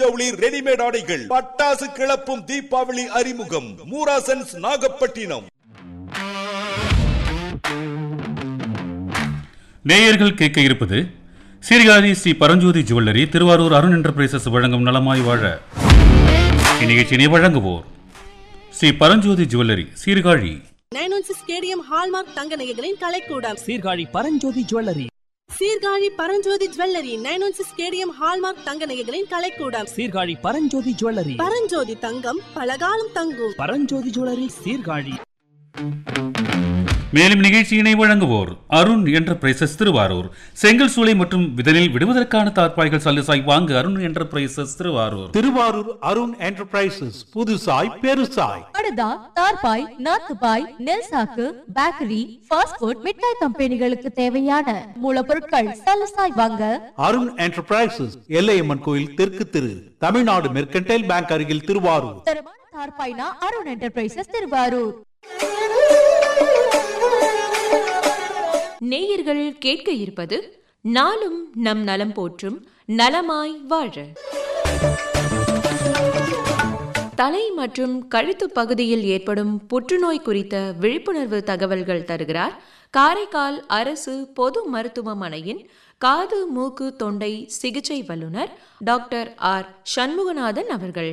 ஜவுளி ரெடிமேட் ஆடைகள் பட்டாசு கிளப்பும் தீபாவளி அறிமுகம் மூராசன்ஸ் நாகப்பட்டினம் நேயர்கள் கேட்க இருப்பது சீர்காழி ஸ்ரீ பரஞ்சோதி ஜுவல்லரி திருவாரூர் அருண் என்டர்பிரைசஸ் வழங்கும் நலமாய் வாழ இந்நிகழ்ச்சியினை வழங்குவோர் Shri Paranjothi jewellery Sirkazhi nine one six KDM hallmark தங்க நகைகளின் கலைக்கூடம் Sirkazhi Paranjothi jewellery Sirkazhi Paranjothi jewellery nine one six KDM hallmark தங்க நகைகளின் கலைக்கூடம் சீர்காழி பரஞ்சோதி ஜுவல்லரி பரஞ்சோதி தங்கம் பலகாலம் தங்கும் பரஞ்சோதி ஜுவல்லரி சீர்காழி மேலும் நிகழ்ச்சியினை வழங்குவோர் அருண் என்டர்பிரைசஸ் திருவாரூர் செங்கல் சூளை மற்றும் விதனில் விடுவதற்கான தார்ப்பாய்கள் சல்லுசாய் வாங்க அருண் என்டர்பிரைசஸ் திருவாரூர் திருவாரூர் அருண் என்டர்பிரைசஸ் புதுசாய் பெருசாய் படுதா தார்பாய் நாத்துபாய் நெல் சாக்கு பேக்கரி ஃபாஸ்ட் ஃபுட் மிட்டாய் கம்பெனிகளுக்கு தேவையான மூலப்பொருட்கள் சலசாய் வாங்க அருண் என்டர்பிரைசஸ் எல்லையம்மன் கோயில் தெற்கு திரு தமிழ்நாடு மெர்கன்டைல் பேங்க் அருகில் திருவாரூர் தரமான தார்பாய்னா அருண் என்டர்பிரைசஸ் திருவாரூர் நேயர்கள் கேட்க இருப்பது நாளும் நம் நலம் போற்றும் நலமாய் வாழ தலை மற்றும் கழுத்து பகுதியில் ஏற்படும் புற்றுநோய் குறித்த விழிப்புணர்வு தகவல்கள் தருகிறார் காரைக்கால் அரசு பொது மருத்துவமனையின் காது மூக்கு தொண்டை சிகிச்சை வல்லுநர் டாக்டர் ஆர் சண்முகநாதன் அவர்கள்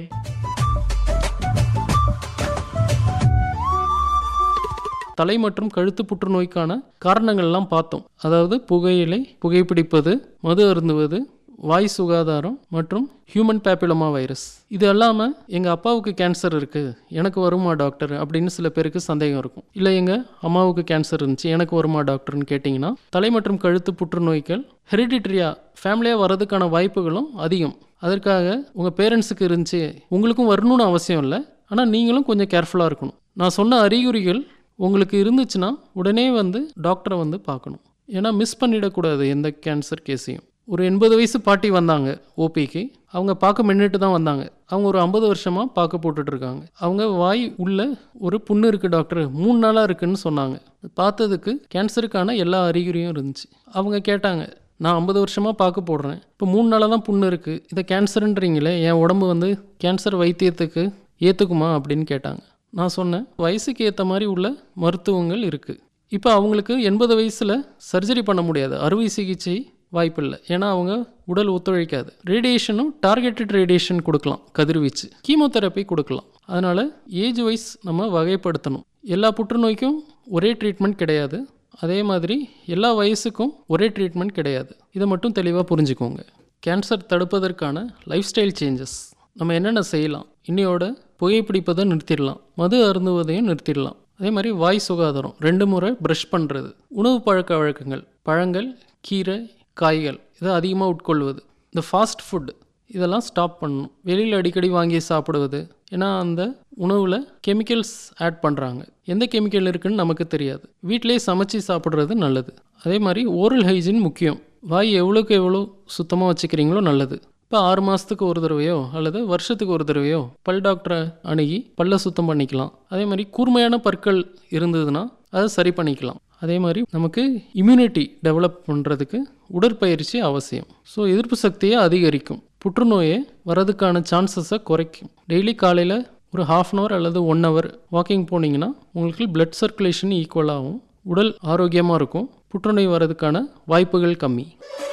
தலை மற்றும் கழுத்து புற்றுநோய்க்கான காரணங்கள்லாம் பார்த்தோம் அதாவது புகையிலை புகைப்பிடிப்பது மது அருந்துவது வாய் சுகாதாரம் மற்றும் ஹியூமன் பேப்பிலோமா வைரஸ் இது அல்லாமல் எங்கள் அப்பாவுக்கு கேன்சர் இருக்குது எனக்கு வருமா டாக்டர் அப்படின்னு சில பேருக்கு சந்தேகம் இருக்கும் இல்லை எங்கள் அம்மாவுக்கு கேன்சர் இருந்துச்சு எனக்கு வருமா டாக்டர்னு கேட்டிங்கன்னா தலை மற்றும் கழுத்து புற்றுநோய்கள் ஹெரிடிட்ரியா ஃபேமிலியாக வர்றதுக்கான வாய்ப்புகளும் அதிகம் அதற்காக உங்கள் பேரண்ட்ஸுக்கு இருந்துச்சு உங்களுக்கும் வரணும்னு அவசியம் இல்லை ஆனால் நீங்களும் கொஞ்சம் கேர்ஃபுல்லாக இருக்கணும் நான் சொன்ன அறிகுறிகள் உங்களுக்கு இருந்துச்சுன்னா உடனே வந்து டாக்டரை வந்து பார்க்கணும் ஏன்னா மிஸ் பண்ணிடக்கூடாது எந்த கேன்சர் கேஸையும் ஒரு எண்பது வயசு பாட்டி வந்தாங்க ஓபிக்கு அவங்க பார்க்க மின்னிட்டு தான் வந்தாங்க அவங்க ஒரு ஐம்பது வருஷமாக பார்க்க போட்டுட்டு இருக்காங்க அவங்க வாய் உள்ள ஒரு புண்ணு இருக்குது டாக்டர் மூணு நாளாக இருக்குன்னு சொன்னாங்க பார்த்ததுக்கு கேன்சருக்கான எல்லா அறிகுறியும் இருந்துச்சு அவங்க கேட்டாங்க நான் ஐம்பது வருஷமாக பார்க்க போடுறேன் இப்போ மூணு நாளாக தான் புண்ணு இருக்குது இதை கேன்சருன்றீங்களே என் உடம்பு வந்து கேன்சர் வைத்தியத்துக்கு ஏற்றுக்குமா அப்படின்னு கேட்டாங்க நான் சொன்னேன் வயசுக்கு ஏற்ற மாதிரி உள்ள மருத்துவங்கள் இருக்குது இப்போ அவங்களுக்கு எண்பது வயசில் சர்ஜரி பண்ண முடியாது அறுவை சிகிச்சை வாய்ப்பில்லை ஏன்னா அவங்க உடல் ஒத்துழைக்காது ரேடியேஷனும் டார்கெட்டட் ரேடியேஷன் கொடுக்கலாம் கதிர்வீச்சு கீமோதெரப்பி கொடுக்கலாம் அதனால் ஏஜ் வைஸ் நம்ம வகைப்படுத்தணும் எல்லா புற்றுநோய்க்கும் ஒரே ட்ரீட்மெண்ட் கிடையாது அதே மாதிரி எல்லா வயசுக்கும் ஒரே ட்ரீட்மெண்ட் கிடையாது இதை மட்டும் தெளிவாக புரிஞ்சுக்கோங்க கேன்சர் தடுப்பதற்கான லைஃப் ஸ்டைல் சேஞ்சஸ் நம்ம என்னென்ன செய்யலாம் இன்னையோட புகைப்பிடிப்பதை நிறுத்திடலாம் மது அருந்துவதையும் நிறுத்திடலாம் அதே மாதிரி வாய் சுகாதாரம் ரெண்டு முறை ப்ரஷ் பண்ணுறது உணவு பழக்க வழக்கங்கள் பழங்கள் கீரை காய்கள் இதை அதிகமாக உட்கொள்வது இந்த ஃபாஸ்ட் ஃபுட் இதெல்லாம் ஸ்டாப் பண்ணணும் வெளியில் அடிக்கடி வாங்கி சாப்பிடுவது ஏன்னா அந்த உணவில் கெமிக்கல்ஸ் ஆட் பண்ணுறாங்க எந்த கெமிக்கல் இருக்குன்னு நமக்கு தெரியாது வீட்டிலேயே சமைச்சு சாப்பிட்றது நல்லது அதே மாதிரி ஓரல் ஹைஜீன் முக்கியம் வாய் எவ்வளோக்கு எவ்வளோ சுத்தமாக வச்சுக்கிறீங்களோ நல்லது இப்போ ஆறு மாதத்துக்கு ஒரு தடவையோ அல்லது வருஷத்துக்கு ஒரு தடவையோ பல் டாக்டரை அணுகி பல்ல சுத்தம் பண்ணிக்கலாம் அதே மாதிரி கூர்மையான பற்கள் இருந்ததுன்னா அதை சரி பண்ணிக்கலாம் அதே மாதிரி நமக்கு இம்யூனிட்டி டெவலப் பண்ணுறதுக்கு உடற்பயிற்சி அவசியம் ஸோ எதிர்ப்பு சக்தியை அதிகரிக்கும் புற்றுநோயை வரதுக்கான சான்சஸை குறைக்கும் டெய்லி காலையில் ஒரு ஹாஃப் அன் ஹவர் அல்லது ஒன் ஹவர் வாக்கிங் போனீங்கன்னா உங்களுக்கு பிளட் சர்க்குலேஷன் ஈக்குவலாகும் உடல் ஆரோக்கியமாக இருக்கும் புற்றுநோய் வரதுக்கான வாய்ப்புகள் கம்மி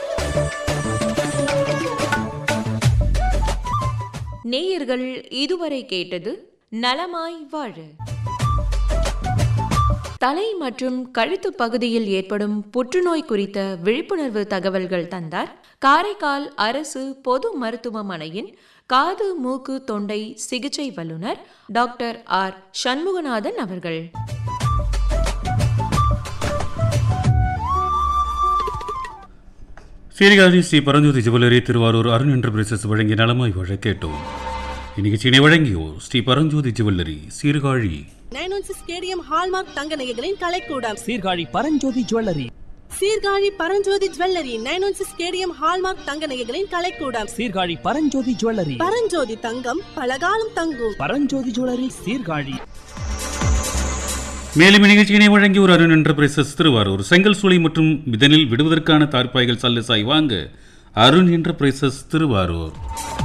நேயர்கள் இதுவரை கேட்டது நலமாய் வாழ தலை மற்றும் கழுத்து பகுதியில் ஏற்படும் புற்றுநோய் குறித்த விழிப்புணர்வு தகவல்கள் தந்தார் காரைக்கால் அரசு பொது மருத்துவமனையின் காது மூக்கு தொண்டை சிகிச்சை வல்லுநர் டாக்டர் ஆர் சண்முகநாதன் அவர்கள் சீர்காழி ஸ்ரீ பரஞ்சோதி ஜுவல்லரி திருவாரூர் அருண் என்டர்பிரைசஸ் வழங்கிய நலமாய் வாழ கேட்டோம் இந்நிகழ்ச்சியினை வழங்கியோர் Shri Paranjothi jewellery Sirkazhi nine one six KDM hallmark தங்க நகைகளின் கலைக்கூடம் Sirkazhi Paranjothi jewellery Sirkazhi Paranjothi jewellery nine one six KDM hallmark தங்க நகைகளின் கலைக்கூடம் சீர்காழி பரஞ்சோதி ஜுவல்லரி பரஞ்சோதி தங்கம் பலகாலம் தங்கும் பரஞ்சோதி ஜுவல்லரி சீர்காழி மேலும் இந்நிகழ்ச்சியினை வழங்கி ஒரு அருண் என்டர்பிரைசஸ் திருவாரூர் செங்கல் சூளை மற்றும் இதனில் விடுவதற்கான தார்ப்பாய்கள் சல்லுசாய் வாங்க அருண் என்டர்பிரைசஸ் திருவாரூர்